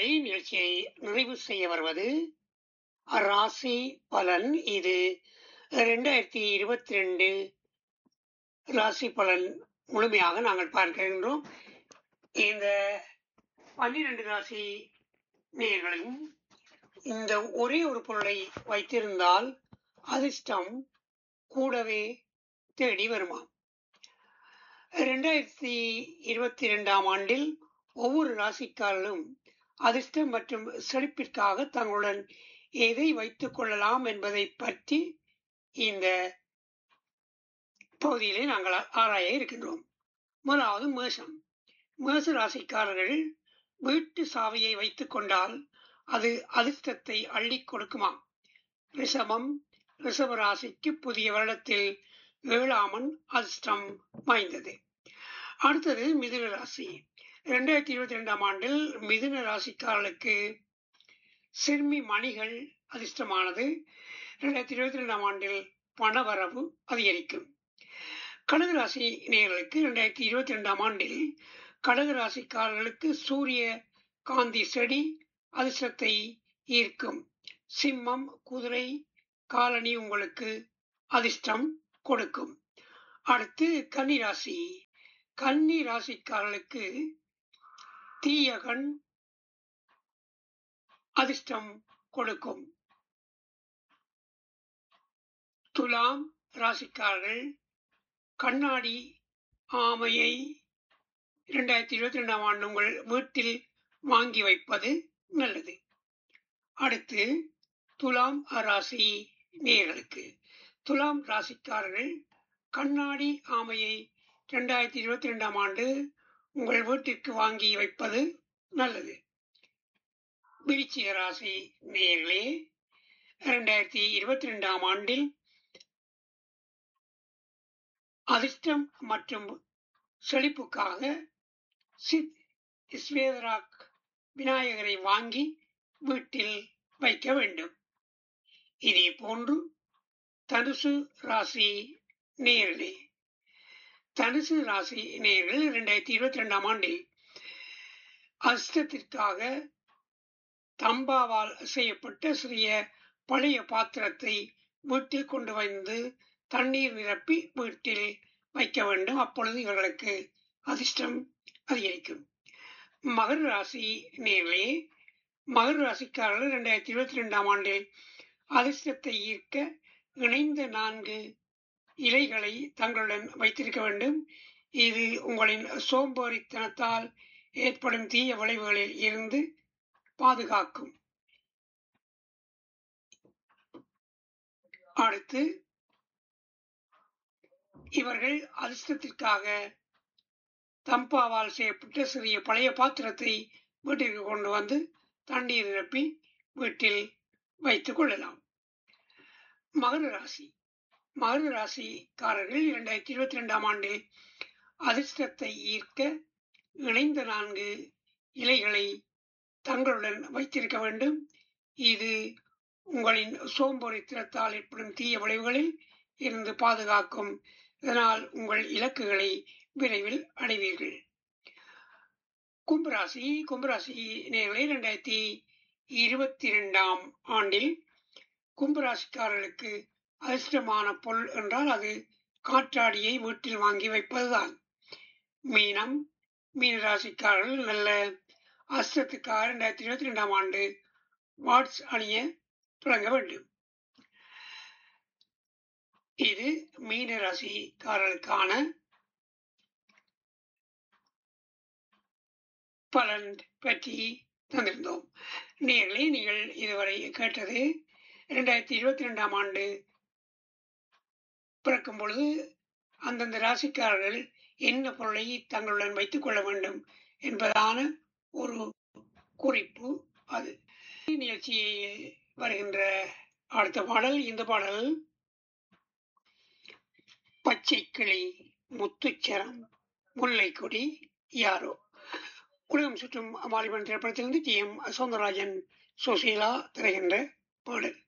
நேர்களை நிகழ்ச்சியை நிறைவு செய்ய வருவது ராசி பலன் இது இரண்டாயிரத்தி இருபத்தி ரெண்டு ராசி பலன் முழுமையாக நாங்கள் பார்க்கின்றோம் இந்த பன்னிரண்டு ராசி நேர்களும் இந்த ஒரே ஒரு பொருளை வைத்திருந்தால் அதிர்ஷ்டம் கூடவே தேடி வருமாம் இரண்டாயிரத்தி இருபத்தி இரண்டாம் ஆண்டில் ஒவ்வொரு ராசிக்காரர்களும் அதிர்ஷ்டம் மற்றும் செழிப்பிற்காக தங்களுடன் எதை வைத்துக் கொள்ளலாம் என்பதை பற்றி இந்த பகுதியிலே நாங்கள் ஆராய இருக்கின்றோம் முதலாவது மேஷம் மேச ராசிக்காரர்கள் வீட்டு சாவியை வைத்துக் கொண்டால் அது அதிர்ஷ்டத்தை அள்ளி கொடுக்குமாம் ரிஷபம் ரிஷப ராசிக்கு புதிய வருடத்தில் ஏழாமன் அதிர்ஷ்டம் வாய்ந்தது அடுத்தது மிதுன ராசி இரண்டாயிரத்தி இருபத்தி ரெண்டாம் ஆண்டில் மிதுன ராசிக்காரர்களுக்கு சிறுமி மணிகள் அதிர்ஷ்டமானது இரண்டாயிரத்தி இருபத்தி ரெண்டாம் ஆண்டில் பணவரவு அதிகரிக்கும் கடகராசி நேயர்களுக்கு இரண்டாயிரத்தி இருபத்தி ரெண்டாம் ஆண்டில் கடகராசிக்காரர்களுக்கு சூரிய காந்தி செடி அதிர்ஷ்டத்தை ஈர்க்கும் சிம்மம் குதிரை காலனி உங்களுக்கு அதிர்ஷ்டம் கொடுக்கும் அடுத்து கன்னிராசி கன்னி ராசிக்காரர்களுக்கு தீயகன் அதிர்ஷ்டம் கொடுக்கும் துலாம் ராசிக்காரர்கள் கண்ணாடி ஆமையை இரண்டாயிரத்தி இருபத்தி ரெண்டாம் ஆண்டு உங்கள் வீட்டில் வாங்கி வைப்பது நல்லது அடுத்து துலாம் ராசி நேர்களுக்கு துலாம் ராசிக்காரர்கள் கண்ணாடி ஆமையை இரண்டாயிரத்தி இருபத்தி ரெண்டாம் ஆண்டு உங்கள் வீட்டிற்கு வாங்கி வைப்பது நல்லது விருச்சிக ராசி நேர்களே இரண்டாயிரத்தி இருபத்தி ரெண்டாம் ஆண்டில் அதிர்ஷ்டம் மற்றும் செழிப்புக்காக சித் ஸ்வேதராக் விநாயகரை வாங்கி வீட்டில் வைக்க வேண்டும் இதே போன்று தனுசு ராசி நேர்களே தனுசு ராசி நேர்கள் இரண்டாயிரத்தி இருபத்தி ரெண்டாம் ஆண்டில் அஷ்டத்திற்காக தம்பாவால் செய்யப்பட்ட சிறிய பழைய பாத்திரத்தை வீட்டில் கொண்டு வந்து தண்ணீர் நிரப்பி வீட்டில் வைக்க வேண்டும் அப்பொழுது இவர்களுக்கு அதிர்ஷ்டம் அதிகரிக்கும் மகர ராசி நேர்களே மகர ராசிக்காரர்கள் இரண்டாயிரத்தி இருபத்தி ரெண்டாம் ஆண்டில் அதிர்ஷ்டத்தை ஈர்க்க இணைந்த நான்கு இலைகளை தங்களுடன் வைத்திருக்க வேண்டும் இது உங்களின் சோம்பேறித்தனத்தால் ஏற்படும் தீய விளைவுகளில் இருந்து பாதுகாக்கும் அடுத்து இவர்கள் அதிர்ஷ்டத்திற்காக தம்பாவால் செய்யப்பட்ட சிறிய பழைய பாத்திரத்தை வீட்டிற்கு கொண்டு வந்து தண்ணீர் நிரப்பி வீட்டில் வைத்துக் கொள்ளலாம் மகர ராசி மகர ராசிக்காரர்கள் இரண்டாயிரத்தி இருபத்தி ரெண்டாம் ஆண்டில் அதிர்ஷ்டத்தை ஈர்க்க இணைந்த நான்கு இலைகளை தங்களுடன் வைத்திருக்க வேண்டும் இது உங்களின் சோம்பொறித்திரத்தால் ஏற்படும் தீய விளைவுகளில் இருந்து பாதுகாக்கும் இதனால் உங்கள் இலக்குகளை விரைவில் அடைவீர்கள் கும்பராசி கும்பராசி நேர்களை இரண்டாயிரத்தி இருபத்தி ரெண்டாம் ஆண்டில் கும்பராசிக்காரர்களுக்கு அதிர்ஷ்டமான பொருள் என்றால் அது காற்றாடியை வீட்டில் வாங்கி வைப்பதுதான் மீனம் மீன ராசிக்காரர்கள் நல்ல அஸ்தத்துக்காக இரண்டாயிரத்தி இருபத்தி ரெண்டாம் ஆண்டு வாட்ஸ் அணிய தொடங்க வேண்டும் இது மீன ராசிக்காரர்களுக்கான பலன் பற்றி தந்திருந்தோம் நேர்களை நீங்கள் இதுவரை கேட்டது இரண்டாயிரத்தி இருபத்தி ரெண்டாம் ஆண்டு பிறக்கும் பொழுது அந்தந்த ராசிக்காரர்கள் என்ன பொருளை தங்களுடன் வைத்துக் கொள்ள வேண்டும் என்பதான ஒரு குறிப்பு அது நிகழ்ச்சியில் வருகின்ற அடுத்த பாடல் இந்த பாடல் பச்சை கிளி முத்துச்சரம் முல்லை கொடி யாரோ உலகம் சுற்றும் வாலிபன் திரைப்படத்திலிருந்து டி எம் சௌந்தரராஜன் சுசீலா திரைகின்ற பாடல்